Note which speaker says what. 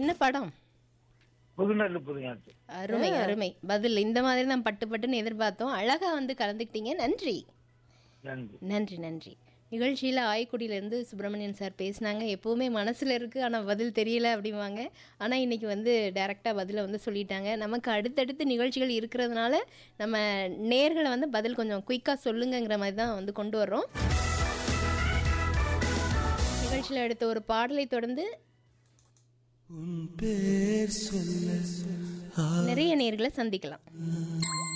Speaker 1: என்ன படம்
Speaker 2: புதுநெல்லு புதுங்காத்து
Speaker 1: அருமை அருமை பதில் இந்த மாதிரி தான் பட்டு பட்டுன்னு எதிர்பார்த்தோம் அழகா வந்து கலந்துக்கிட்டீங்க நன்றி
Speaker 2: நன்றி
Speaker 1: நன்றி நன்றி நிகழ்ச்சியில் ஆய்க்குடியிலேருந்து சுப்பிரமணியன் சார் பேசினாங்க எப்போவுமே மனசில் இருக்குது ஆனால் பதில் தெரியல அப்படிம்பாங்க ஆனால் இன்றைக்கி வந்து டைரெக்டாக பதிலை வந்து சொல்லிட்டாங்க நமக்கு அடுத்தடுத்து நிகழ்ச்சிகள் இருக்கிறதுனால நம்ம நேர்களை வந்து பதில் கொஞ்சம் குயிக்காக சொல்லுங்கங்கிற மாதிரி தான் வந்து கொண்டு வர்றோம் நிகழ்ச்சியில் எடுத்த ஒரு பாடலை தொடர்ந்து
Speaker 3: உன் பேர் சொல்ல
Speaker 1: நிறைய நேர்களை சந்திக்கலாம்